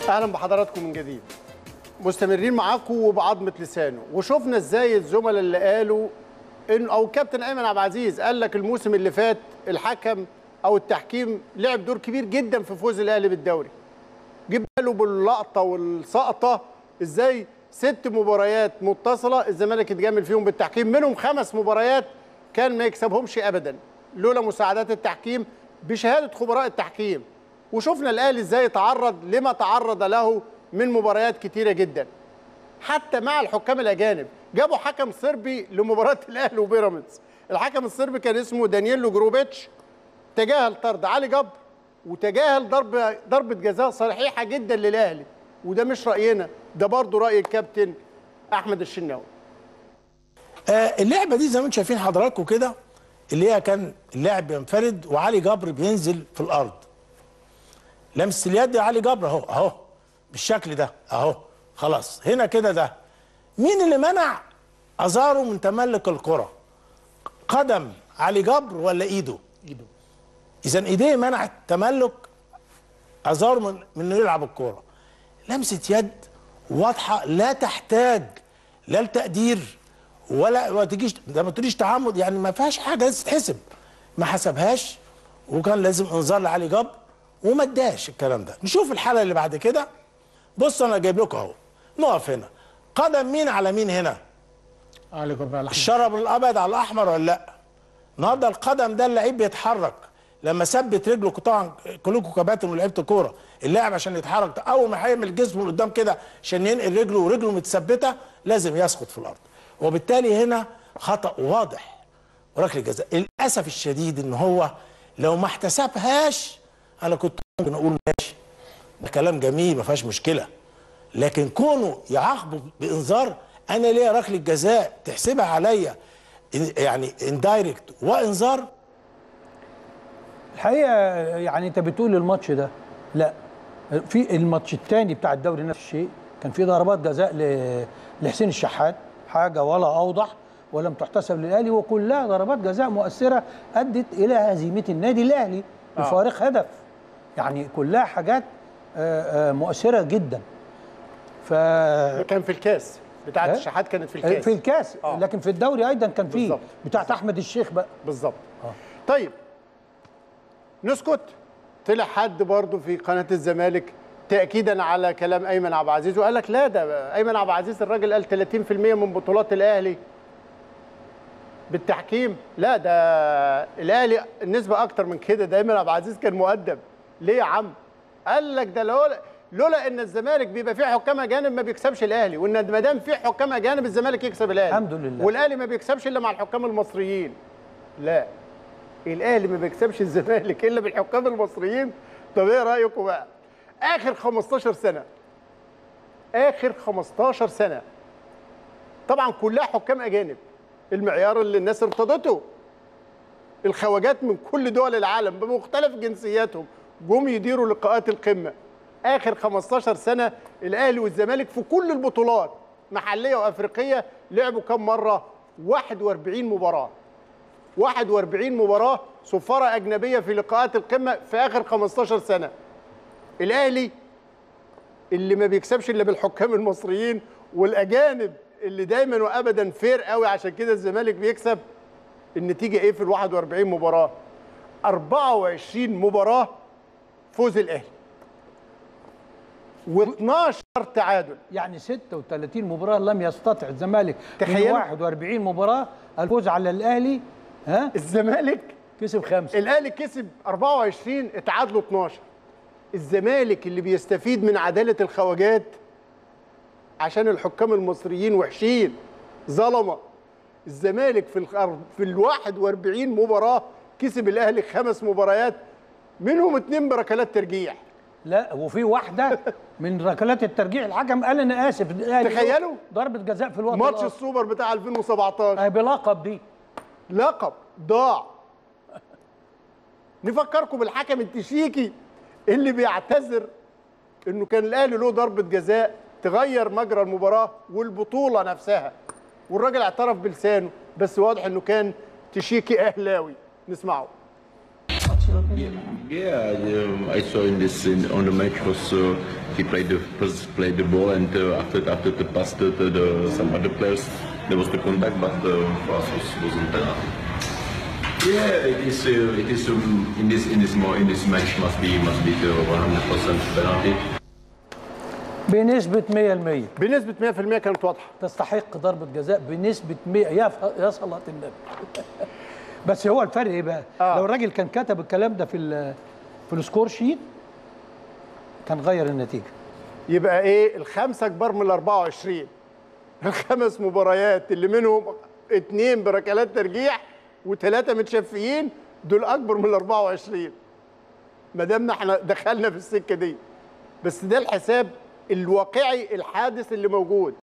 اهلا بحضراتكم من جديد مستمرين معاكم وبعظمه لسانه وشفنا ازاي الزملاء اللي قالوا ان او كابتن ايمن عبد العزيز قال لك الموسم اللي فات الحكم او التحكيم لعب دور كبير جدا في فوز الاهلي بالدوري جبنا له باللقطه والسقطه ازاي ست مباريات متصله الزمالك اتجامل فيهم بالتحكيم منهم خمس مباريات كان ما يكسبهمش ابدا لولا مساعدات التحكيم بشهاده خبراء التحكيم وشفنا الاهلي ازاي تعرض لما تعرض له من مباريات كتيره جدا حتى مع الحكام الاجانب جابوا حكم صربي لمباراه الاهلي وبيراميدز الحكم الصربي كان اسمه دانييلو جروبيتش تجاهل طرد علي جبر وتجاهل ضربه ضربه جزاء صحيحه جدا للاهلي وده مش راينا ده برضه راي الكابتن احمد الشناوي آه اللعبه دي زي ما انتم شايفين حضراتكم كده اللي هي كان اللاعب بينفرد وعلي جبر بينزل في الارض لمس اليد علي جبر اهو اهو بالشكل ده اهو خلاص هنا كده ده مين اللي منع ازارو من تملك الكره قدم علي جبر ولا ايده ايده اذا ايديه منعت تملك ازارو من من انه يلعب الكوره لمسه يد واضحه لا تحتاج لا لتقدير ولا ما تجيش ده ما تقوليش تعمد يعني ما فيهاش حاجه لازم تتحسب ما حسبهاش وكان لازم انذار لعلي جبر وما اداش الكلام ده نشوف الحاله اللي بعد كده بص انا جايب لكم اهو نقف هنا قدم مين على مين هنا علي جبر على الشرب الابيض على الاحمر ولا لا النهارده القدم ده اللعيب بيتحرك لما ثبت رجله طبعا كلكم كباتن ولعيبه كوره اللاعب عشان يتحرك اول ما هيعمل جسمه لقدام كده عشان ينقل رجله ورجله متثبته لازم يسقط في الارض وبالتالي هنا خطا واضح وركله جزاء للاسف الشديد ان هو لو ما احتسبهاش انا كنت ممكن اقول ماشي ده كلام جميل ما فيهاش مشكله لكن كونه يعاقبه بانذار انا ليا ركله جزاء تحسبها عليا يعني اندايركت وانذار الحقيقه يعني انت بتقول الماتش ده لا في الماتش الثاني بتاع الدوري نفس الشيء كان في ضربات جزاء ل- لحسين الشحات حاجه ولا اوضح ولم تحتسب للاهلي وكلها ضربات جزاء مؤثره ادت الى هزيمه النادي الاهلي بفارق هدف يعني كلها حاجات آه، آه، مؤثره جدا ف كان في الكاس بتاعت ها؟ الشحات كانت في الكاس في الكاس آه. لكن في الدوري ايضا كان فيه بالظبط. بتاعت احمد الشيخ بقى بالظبط طيب نسكت طلع حد برضه في قناه الزمالك تاكيدا على كلام ايمن عبد العزيز وقال لك لا ده ايمن عبد العزيز الراجل قال 30% من بطولات الاهلي بالتحكيم لا ده الاهلي النسبه اكتر من كده ده ايمن عبد العزيز كان مؤدب ليه يا عم قال لك ده لولا لولا ان الزمالك بيبقى فيه حكام اجانب ما بيكسبش الاهلي وان ما دام في حكام اجانب الزمالك يكسب الاهلي الحمد لله. والاهلي ما بيكسبش الا مع الحكام المصريين لا الاهلي ما بيكسبش الزمالك الا بالحكام المصريين طب ايه رايكم بقى اخر 15 سنه اخر 15 سنه طبعا كلها حكام اجانب المعيار اللي الناس ارتضته الخواجات من كل دول العالم بمختلف جنسياتهم جم يديروا لقاءات القمه اخر 15 سنه الاهلي والزمالك في كل البطولات محليه وافريقيه لعبوا كم مره 41 مباراه 41 مباراه صفاره اجنبيه في لقاءات القمه في اخر 15 سنه الاهلي اللي ما بيكسبش الا بالحكام المصريين والاجانب اللي دايما وابدا فير قوي عشان كده الزمالك بيكسب النتيجه ايه في ال 41 مباراه 24 مباراه فوز الاهلي و12 تعادل يعني 36 مباراة لم يستطع الزمالك من تخيل. 41 مباراة الفوز على الأهلي ها الزمالك كسب خمسة الاهلي كسب 24 اتعادلوا 12 الزمالك اللي بيستفيد من عداله الخواجات عشان الحكام المصريين وحشين ظلمه الزمالك في الخر... في ال 41 مباراه كسب الاهلي خمس مباريات منهم اتنين بركلات ترجيح لا وفي واحدة من ركلات الترجيع الحكم قال أنا آسف الأهلي تخيلوا؟ ضربة جزاء في الوقت ماتش الآخر. السوبر بتاع 2017 آه، بلقب دي لقب ضاع نفكركم بالحكم التشيكي اللي بيعتذر انه كان الاهلي له ضربه جزاء تغير مجرى المباراه والبطوله نفسها والراجل اعترف بلسانه بس واضح انه كان تشيكي اهلاوي نسمعه Yeah, um, I saw in this in, on the match was uh, he played the first played the ball and uh, after after the pass to, to the some other players there was the contact but uh, for us was wasn't penalty. Yeah, it is uh, it is um, in this in this more in this match must be must be the 100% penalty. بنسبه 100% بنسبه 100% كانت واضحه تستحق ضربه جزاء بنسبه 100 يا ف- يا صلاه النبي بس هو الفرق ايه بقى؟ آه. لو الراجل كان كتب الكلام ده في ال- في السكور شيت كان غير النتيجه يبقى ايه الخمسه اكبر من ال 24 الخمس مباريات اللي منهم اثنين بركلات ترجيح وثلاثه متشفيين دول اكبر من ال 24 ما دامنا احنا دخلنا في السكه دي بس ده الحساب الواقعي الحادث اللي موجود